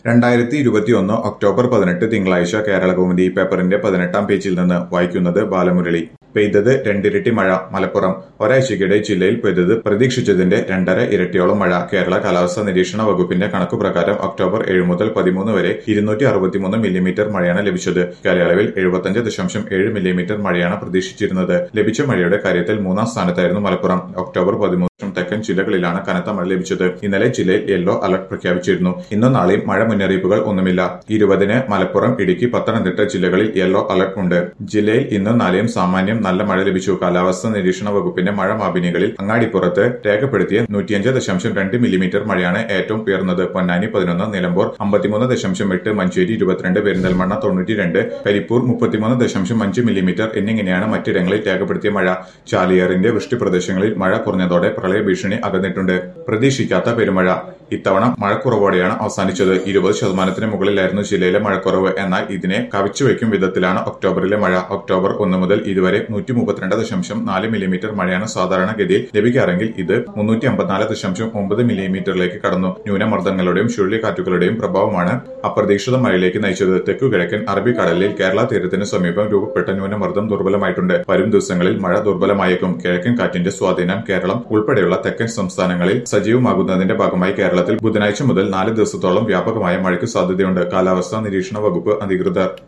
രണ്ടായിരത്തി ഇരുപത്തിയൊന്ന് ഒക്ടോബർ പതിനെട്ട് തിങ്കളാഴ്ച കേരളകൗമുദി പേപ്പറിന്റെ പതിനെട്ടാം പേജിൽ നിന്ന് വായിക്കുന്നത് ബാലമുരളി പെയ്തത് രണ്ടിരട്ടി മഴ മലപ്പുറം ഒരാഴ്ചയ്ക്കിടെ ജില്ലയിൽ പെയ്തത് പ്രതീക്ഷിച്ചതിന്റെ രണ്ടര ഇരട്ടിയോളം മഴ കേരള കാലാവസ്ഥാ നിരീക്ഷണ വകുപ്പിന്റെ കണക്കുപ്രകാരം ഒക്ടോബർ ഏഴ് മുതൽ പതിമൂന്ന് വരെ ഇരുന്നൂറ്റി അറുപത്തിമൂന്ന് മില്ലിമീറ്റർ മഴയാണ് ലഭിച്ചത് കാലയളവിൽ എഴുപത്തഞ്ച് ദശാംശം ഏഴ് മില്ലിമീറ്റർ മഴയാണ് പ്രതീക്ഷിച്ചിരുന്നത് ലഭിച്ച മഴയുടെ കാര്യത്തിൽ മൂന്നാം സ്ഥാനത്തായിരുന്നു മലപ്പുറം ഒക്ടോബർ പതിമൂന്ന് തെക്കൻ ജില്ലകളിലാണ് കനത്ത മഴ ലഭിച്ചത് ഇന്നലെ ജില്ലയിൽ യെല്ലോ അലർട്ട് പ്രഖ്യാപിച്ചിരുന്നു ഇന്നും നാളെയും മഴ മുന്നറിയിപ്പുകൾ ഒന്നുമില്ല ഇരുപതിന് മലപ്പുറം ഇടുക്കി പത്തനംതിട്ട ജില്ലകളിൽ യെല്ലോ അലർട്ട് ഉണ്ട് ജില്ലയിൽ ഇന്നും നാളെയും സാമാന്യം നല്ല മഴ ലഭിച്ചു കാലാവസ്ഥാ നിരീക്ഷണ വകുപ്പിന്റെ മഴ മാപിനികളിൽ അങ്ങാടിപ്പുറത്ത് രേഖപ്പെടുത്തിയ നൂറ്റിയഞ്ച് ദശാംശം രണ്ട് മില്ലിമീറ്റർ മഴയാണ് ഏറ്റവും ഉയർന്നത് പൊന്നാനി പതിനൊന്ന് നിലമ്പൂർ അമ്പത്തിമൂന്ന് ദശാംശം എട്ട് മഞ്ചേരി ഇരുപത്തിരണ്ട് പെരിന്തൽമണ്ണ തൊണ്ണൂറ്റിരണ്ട് കരിപ്പൂർ മുപ്പത്തിമൂന്ന് ദശാംശം അഞ്ച് മില്ലിമീറ്റർ എന്നിങ്ങനെയാണ് മറ്റിടങ്ങളിൽ രേഖപ്പെടുത്തിയ മഴ ചാലിയാറിന്റെ വൃഷ്ടിപ്രദേശങ്ങളിൽ മഴ കുറഞ്ഞതോടെ പ്രളയ ഭീഷണി അകന്നിട്ടുണ്ട് പ്രതീക്ഷിക്കാത്ത പെരുമഴ ഇത്തവണ മഴക്കുറവോടെയാണ് അവസാനിച്ചത് ഇരുപത് ശതമാനത്തിന് മുകളിലായിരുന്നു ജില്ലയിലെ മഴക്കുറവ് എന്നാൽ ഇതിനെ കവിച്ചുവെക്കും വിധത്തിലാണ് ഒക്ടോബറിലെ മഴ ഒക്ടോബർ ഒന്ന് മുതൽ ഇതുവരെ നൂറ്റി മുപ്പത്തിരണ്ട് ദശാംശം നാല് മില്ലിമീറ്റർ മഴയാണ് സാധാരണഗതിയിൽ ലഭിക്കാറെങ്കിൽ ഇത് മുന്നൂറ്റി അമ്പത്തിനാല് ദശാംശം ഒമ്പത് മില്ലിമീറ്ററിലേക്ക് കടന്നു ന്യൂനമർദ്ദങ്ങളുടെയും ചുഴലിക്കാറ്റുകളുടെയും പ്രഭാവമാണ് അപ്രതീക്ഷിത മഴയിലേക്ക് നയിച്ചത് തെക്കുകിഴക്കൻ അറബിക്കടലിൽ കേരള തീരത്തിന് സമീപം രൂപപ്പെട്ട ന്യൂനമർദ്ദം ദുർബലമായിട്ടുണ്ട് വരും ദിവസങ്ങളിൽ മഴ ദുർബലമായേക്കും കിഴക്കൻ കാറ്റിന്റെ സ്വാധീനം കേരളം ഉൾപ്പെടെയുള്ള തെക്കൻ സംസ്ഥാനങ്ങളിൽ സജീവമാകുന്നതിന്റെ ഭാഗമായി കേരളത്തിൽ ബുധനാഴ്ച മുതൽ നാല് ദിവസത്തോളം വ്യാപകമായ മഴയ്ക്ക് സാധ്യതയുണ്ട് കാലാവസ്ഥാ നിരീക്ഷണ വകുപ്പ് അധികൃതർ